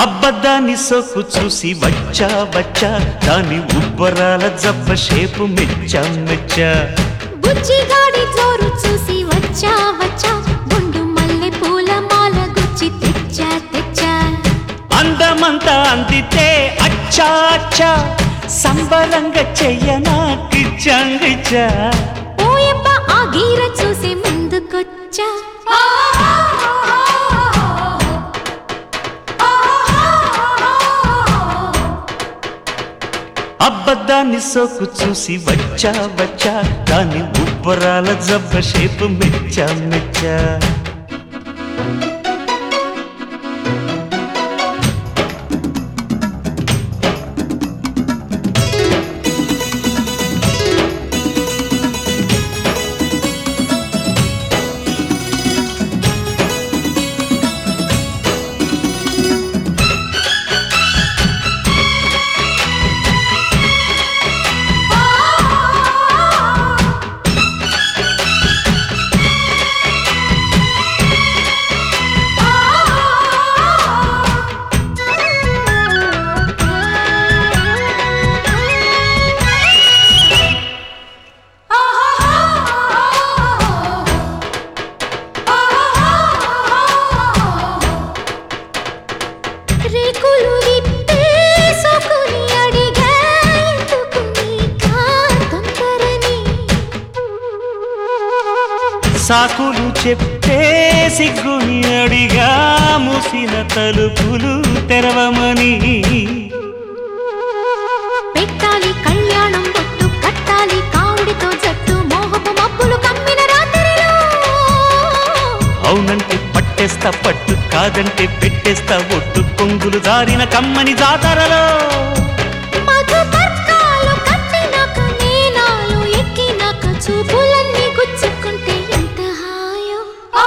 అబ్బద్దాని సొక్కు చూసి వచ్చా వచ్చా దాని ఉబ్బరాల జబ్బ షేపు మెచ్చా మెచ్చా బుజ్జిగాడి జోరు చూసి వచ్చా వచ్చా గుండు మల్లె పూల మాల గుచ్చి తెచ్చా తెచ్చా అందమంతా అందితే అచ్చా అచ్చా సంబరంగా చెయ్యనా కిచ్చంగిచ్చా ఓయప్ప ఆ గీర చూసి ముందుకొచ్చా అబ్బద్దాన్ని సోకు చూసి వచ్చా వచ్చా దాని ఉబ్బరాల జబ్బ షేపు మెచ్చా మెచ్చా రేకులు విప్పే సోకుని అడిగా ఎందుకు నీకా తొందరని సాకులు చెప్తే సిగ్గుని అడిగా మూసిన తలుపులు తెరవమని పెట్టాలి కళ్యాణం బొట్టు కట్టాలి కావుడితో జట్టు మోహపు మబ్బులు కమ్మిన రాత్రిలో అవునంటే పట్టేస్తా పట్టు కాదంటే పెట్టేస్తా ఒట్టు కొంగులు జారిన కమ్మని జాతరలో మధుపర్కాలు కట్టినాక నేనాలు ఎక్కినాక చూపులన్నీ గుచ్చుకుంటే ఎంత హాయో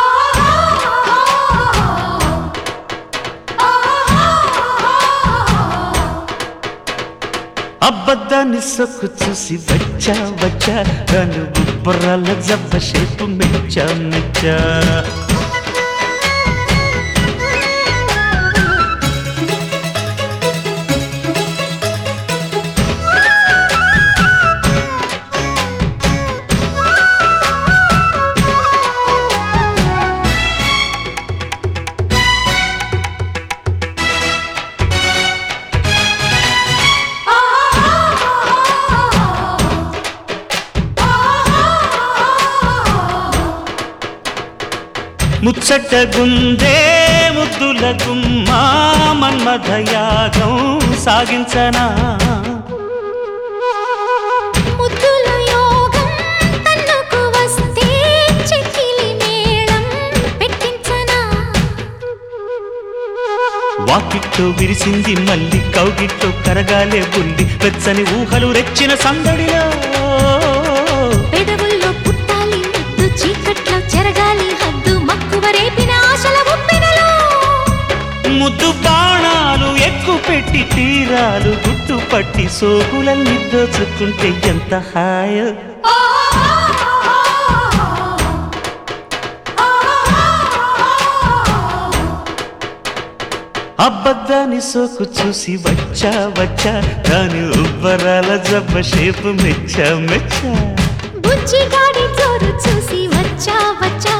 అబ్బద్దాన్ని సొక్కు చూసి వచ్చా వచ్చా దాని ఉబ్బరాల జబ్బ షేపు మెచ్చా మెచ్చా ముచ్చట గుందే ముద్దుల గుమ్మ మన్మథ యాగం సాగించనా ముద్దుల యోగం తన్నుకు వస్తే చెక్కిలి మేళం పెట్టించనా వాకిట్లో విరిసింది మళ్ళీ కౌగిట్లో కరగాలే బుల్లి వెచ్చని ఊహలు రెచ్చిన సందడిలో పెదవుల్లో పుట్టాలి ముద్దు చీకట్లో చెరగాలి హద్దు మక్కువ రేపిన ఆశల ఉప్పెనలో ముద్దు బాణాలు ఎక్కు పెట్టి తీరాలు గుట్టు పట్టి సోకులన్నీ దోచుకుంటే ఎంత హాయో అబ్బద్దాని సోకు చూసి వచ్చా వచ్చా దాని ఉబ్బరాల జబ్బ షేపు మెచ్చా మెచ్చా బుజ్జిగాడి జోరు చూసి వచ్చా వచ్చా